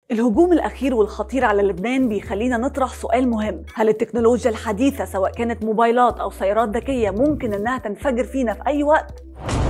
الهجوم الأخير والخطير على لبنان بيخلينا نطرح سؤال مهم هل التكنولوجيا الحديثة سواء كانت موبايلات أو سيارات ذكية ممكن إنها تنفجر فينا في أي وقت؟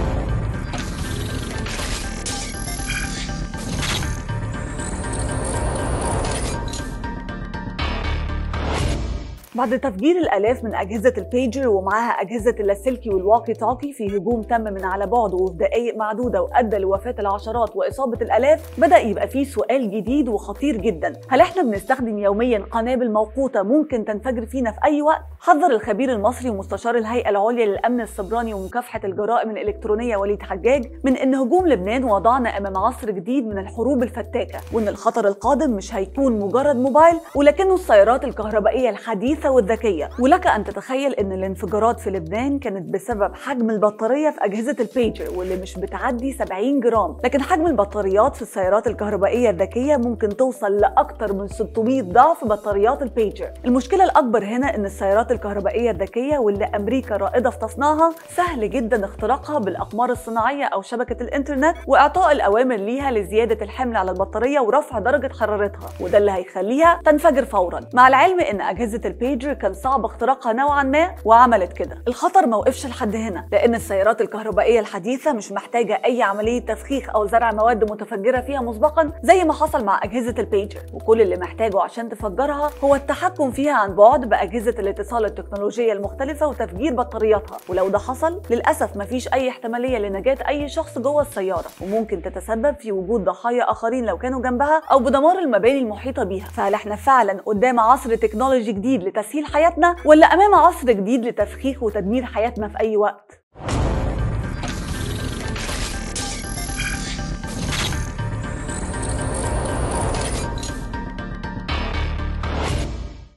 بعد تفجير الالاف من اجهزه البيجر ومعاها اجهزه اللاسلكي والواقي توكي في هجوم تم من على بعد وفي دقائق معدوده وادى لوفاه العشرات واصابه الالاف بدا يبقى فيه سؤال جديد وخطير جدا هل احنا بنستخدم يوميا قنابل موقوته ممكن تنفجر فينا في اي وقت حذر الخبير المصري ومستشار الهيئه العليا للامن السبراني ومكافحه الجرائم الالكترونيه وليد حجاج من ان هجوم لبنان وضعنا امام عصر جديد من الحروب الفتاكه وان الخطر القادم مش هيكون مجرد موبايل ولكنه السيارات الكهربائيه الحديثه والذكيه ولك ان تتخيل ان الانفجارات في لبنان كانت بسبب حجم البطاريه في اجهزه البيجر واللي مش بتعدي 70 جرام لكن حجم البطاريات في السيارات الكهربائيه الذكيه ممكن توصل لاكثر من 600 ضعف بطاريات البيجر المشكله الاكبر هنا ان السيارات الكهربائيه الذكيه واللي امريكا رائده في تصنيعها سهل جدا اختراقها بالاقمار الصناعيه او شبكه الانترنت واعطاء الاوامر ليها لزياده الحمل على البطاريه ورفع درجه حرارتها وده اللي هيخليها تنفجر فورا مع العلم ان اجهزه البيجر كان صعب اختراقها نوعا ما وعملت كده الخطر ما وقفش لحد هنا لان السيارات الكهربائيه الحديثه مش محتاجه اي عمليه تفخيخ او زرع مواد متفجره فيها مسبقا زي ما حصل مع اجهزه البيجر وكل اللي محتاجه عشان تفجرها هو التحكم فيها عن بعد باجهزه الاتصال التكنولوجيه المختلفه وتفجير بطارياتها ولو ده حصل للاسف مفيش اي احتماليه لنجاه اي شخص جوه السياره وممكن تتسبب في وجود ضحايا اخرين لو كانوا جنبها او بدمار المباني المحيطه بيها فهل احنا فعلا قدام عصر تكنولوجي جديد لتسهيل حياتنا ولا امام عصر جديد لتفخيخ وتدمير حياتنا في اي وقت